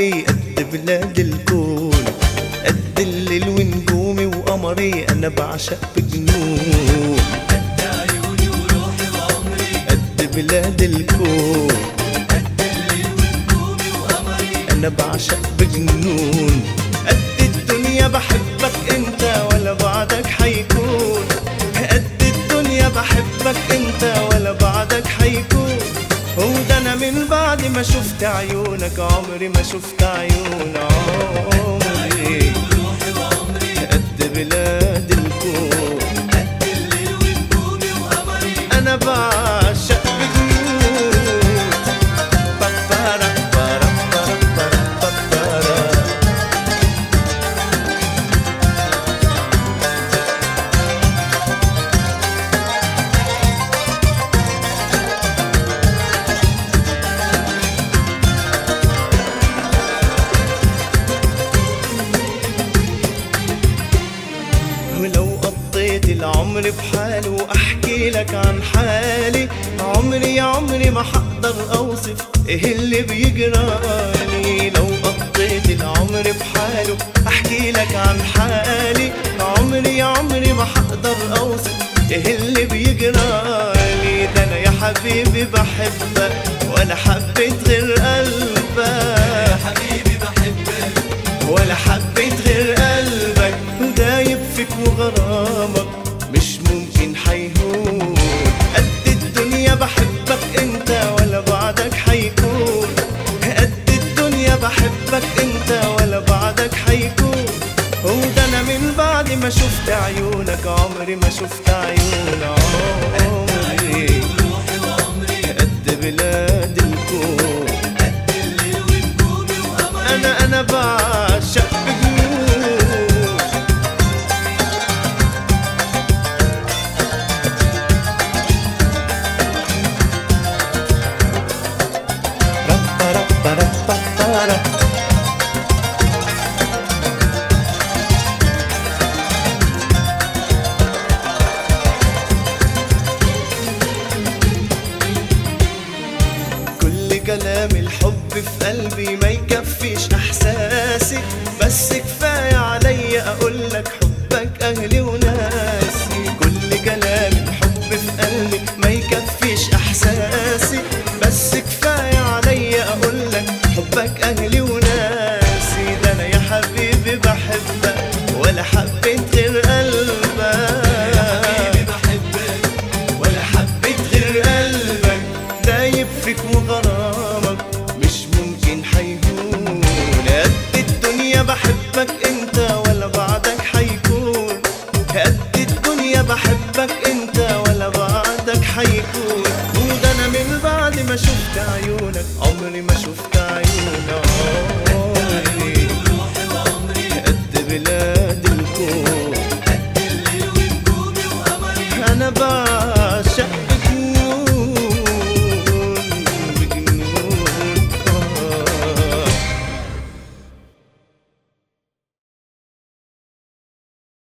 عمري قد بلاد الكون قد الليل ونجومي وقمري انا بعشق بجنون قد عيوني وروحي وعمري قد بلاد الكون قد الليل ونجومي وقمري انا بعشق بجنون قد الدنيا بحبك انت ولا بعدك حيكون قد الدنيا بحبك انت ولا بعدك حيكون هو ده انا من بعد ما شفت عيونك عمري ما شفت عيون عمري وروحي وعمري قد بلاد الكون قد الليل ونجومي وقمري انا بعشق بجنون بابارا بارا بارا بارا بابارا ولو قضيت العمر بحاله احكي لك عن حالي عمري يا عمري ما حقدر اوصف ايه اللي بيجرالي لو قضيت العمر بحاله احكي لك عن حالي عمري يا عمري ما حقدر اوصف ايه اللي بيجرالي ده انا يا حبيبي بحبك ولا حبيت غير قلبك حبيبي بحبك ولا حبيت غير قلبك دايب فيك وغرامك مش ممكن حيهون قد الدنيا بحبك انت ولا بعدك حيكون قد الدنيا بحبك انت ولا بعدك حيكون هو ده انا من بعد ما شفت عيونك عمري ما شفت عيون عمري وروحي وعمري قد بلاد الكون قد الليل ونجومي وقمري انا انا بعشق بجنون Ra-pa-ra-pa-ra-pa-pa-ra. كل كلام الحب في قلبي ما يكفيش احساسي بس كفايه عليا اقول لك حبك اهلي وناسي كل كلام الحب في قلبي ما يكفيش احساسي بس كفايه عليا اقول لك حبك اهلي وناسي ده انا يا حبيبي بحبك ولا حبيت غير قلبك حبيبي بحبك ولا حبيت غير قلبك دايب فيك وغرامك مش ممكن حيهون قد الدنيا بحبك انت ولا بعدك حيكون قد الدنيا بحبك انت ولا بعدك حيكون وده انا من بعد ما شفت عيونك عمري ما شفت عيون عمري وروحي وعمري قد بلاد